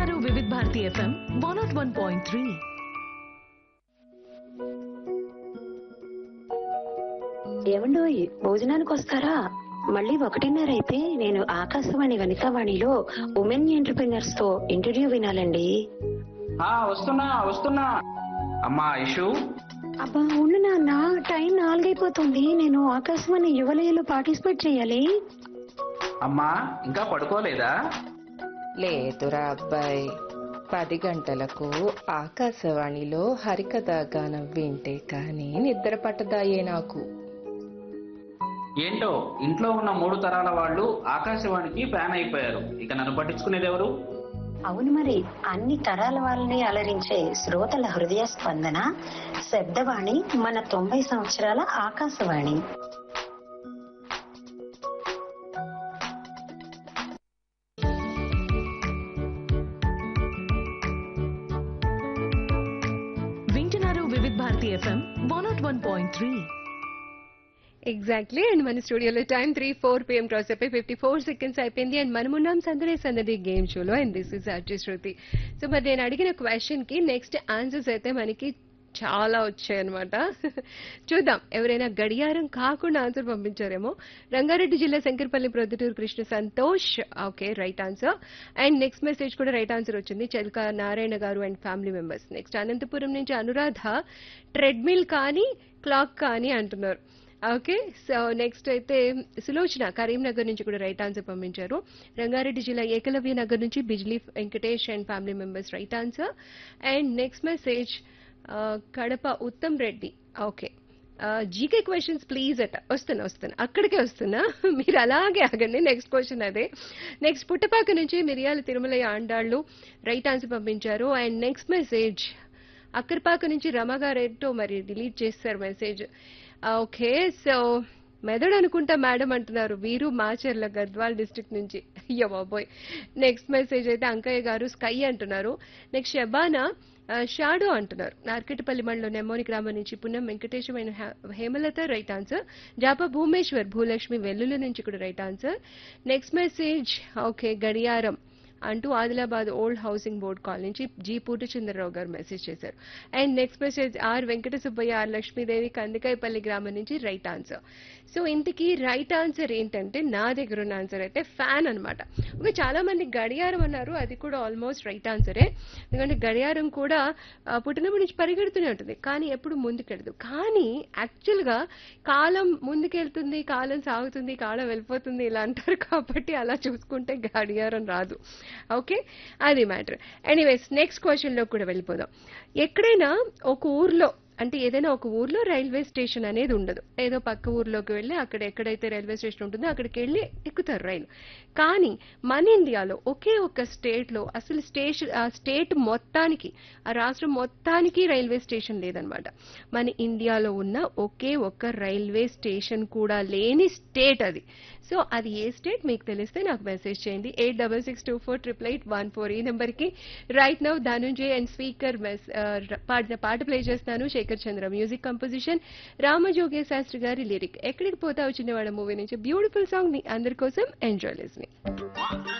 వింటున్నారు Vividh Bharati FM one nought one point three ఏమండోయ్ భోజనానికి వస్తారా మళ్ళీ ఒకటిన్నర అయితే నేను ఆకాశవాణి వనితావాణిలో ఉమెన్ ఎంటర్ప్రినర్స్ తో ఇంటర్వ్యూ వినాలండి ఆ వస్తున్నా వస్తున్నా అమ్మా ఇషు అబ్బా ఉండు నాన్న టైం నాలుగైపోతుంది నేను ఆకాశవాణి యువలయలో పార్టిసిపేట్ చేయాలి అమ్మా ఇంకా పడుకోలేదా లేదురా అబ్బాయి పది గంటలకు ఆకాశవాణిలో హరికథ గానం వింటే కానీ నిద్ర పట్టదాయే నాకు ఏంటో ఇంట్లో ఉన్న మూడు తరాల వాళ్ళు ఆకాశవాణికి ఫ్యాన్ అయిపోయారు ఇక నన్ను పట్టించుకునేది ఎవరు అవును మరి అన్ని తరాల వాళ్ళని అలరించే శ్రోతల హృదయ స్పందన శబ్దవాణి మన తొంభై సంవత్సరాల ఆకాశవాణి వింటున్నారు Vividh Bharati FM one nought one point three exactly and మన స్టూడియోలో time three four PM cross అయిపోయి ఫిఫ్టీ ఫోర్ సెకండ్స్ అయిపోయింది అండ్ మనం ఉన్నాం సందడి సందడి గేమ్ షోలో and this is Arju Shruti so మరి నేను అడిగిన క్వశ్చన్ కి నెక్స్ట్ ఆన్సర్స్ అయితే మనకి చాలా వచ్చాయన్నమాట చూద్దాం ఎవరైనా గడియారం కాకుండా ఆన్సర్ పంపించారేమో రంగారెడ్డి జిల్లా Shankarpalli Proddatur Krishna Santosh okay right answer and next message కూడా రైట్ ఆన్సర్ వచ్చింది Chelka Narayana garu and family members next Anantapuram నుంచి అనురాధ ట్రెడ్మిల్ కానీ క్లాక్ కానీ అంటున్నారు ఓకే సో నెక్స్ట్ అయితే సులోచన కరీంనగర్ నుంచి కూడా రైట్ ఆన్సర్ పంపించారు రంగారెడ్డి జిల్లా ఏకలవ్య నగర్ నుంచి Bijli Venkatesh and family members right answer and next message Kadapa Uttam Reddy okay GK questions please అట వస్తున్నా వస్తున్నా అక్కడికే వస్తున్నా మీరు అలాగే ఆగండి నెక్స్ట్ క్వశ్చన్ అదే నెక్స్ట్ పుట్టపాక నుంచి మిరియాల తిరుమలయ్య ఆండాళ్ళు రైట్ ఆన్సర్ పంపించారు అండ్ నెక్స్ట్ మెసేజ్ అక్కర్పాక నుంచి రమగారెడ్డితో మరి డిలీట్ చేస్తారు మెసేజ్ ఓకే సో మెదడు అనుకుంటా మేడం అంటున్నారు వీరు మాచర్ల గద్వాల్ డిస్ట్రిక్ట్ నుంచి అయ్యో బాబోయ్ నెక్స్ట్ మెసేజ్ అయితే అంకయ్య గారు స్కై అంటున్నారు నెక్స్ట్ షబానా షాడో అంటున్నారు నార్కెట్పల్లి మండలం నెమ్మోని గ్రామం నుంచి పున్నం వెంకటేశం అండ్ హే- హేమలత రైట్ ఆన్సర్ జాపా భూమేశ్వర్ భూలక్ష్మి వెల్లుల నుంచి కూడా right answer next message okay గడియారం అంటూ ఆదిలాబాద్ ఓల్డ్ హౌసింగ్ బోర్డ్ కాల్ నుంచి జి పూర్ణచంద్రరావు గారు మెసేజ్ చేశారు and next message R Venkata Subbaiah R Lakshmidevi Kandikayapalli గ్రామం నుంచి రైట్ ఆన్సర్ సో ఇంతకీ రైట్ ఆన్సర్ ఏంటంటే నా దగ్గర ఉన్న ఆన్సర్ అయితే ఫ్యాన్ అన్నమాట ఓకే చాలా మంది గడియారం అన్నారు అది కూడా ఆల్మోస్ట్ రైట్ ఆన్సరే ఎందుకంటే గడియారం కూడా ఆ, పుట్టినప్పటి నుంచి పరిగెడుతూనే ఉంటుంది కానీ ఎప్పుడు ముందుకెళ్ళదు కానీ యాక్చువల్గా కాలం ముందుకెళ్తుంది కాలం సాగుతుంది కాలం వెళ్ళిపోతుంది ఇలా అంటారు కాబట్టి అలా చూసుకుంటే గడియారం రాదు ఓకే అది మ్యాటర్ ఎనీవేస్ నెక్స్ట్ క్వశ్చన్లో కూడా వెళ్ళిపోదాం ఎక్కడైనా ఒక ఊర్లో అంటే ఏదైనా ఒక ఊర్లో రైల్వే స్టేషన్ అనేది ఉండదు ఏదో పక్క ఊర్లోకి వెళ్ళి అక్కడ ఎక్కడైతే రైల్వే స్టేషన్ ఉంటుందో అక్కడికి వెళ్ళి ఎక్కుతారు రైలు కానీ మన ఇండియాలో ఒకే ఒక్క స్టేట్లో అసలు స్టేషన్ ఆ స్టేట్ మొత్తానికి ఆ రాష్ట్రం మొత్తానికి రైల్వే స్టేషన్ లేదనమాట మన ఇండియాలో ఉన్న ఒకే ఒక్క రైల్వే స్టేషన్ కూడా లేని స్టేట్ అది సో అది ఏ స్టేట్ మీకు తెలిస్తే నాకు మెసేజ్ చేయండి eight double six two four triple eight one four ఈ నెంబర్కి రైట్ నౌ ధనుంజయ్ అండ్ స్పీకర్ మెస్ పాడిన పాట ప్లే చేస్తాను Sekhar Chandra music composition Ramajogayya Sastry garu lyric ఎక్కడికి పోతావు చిన్నవాడ మూవీ నుంచి బ్యూటిఫుల్ సాంగ్ ని అందరి కోసం ఎంజాయ్ లిస్నింగ్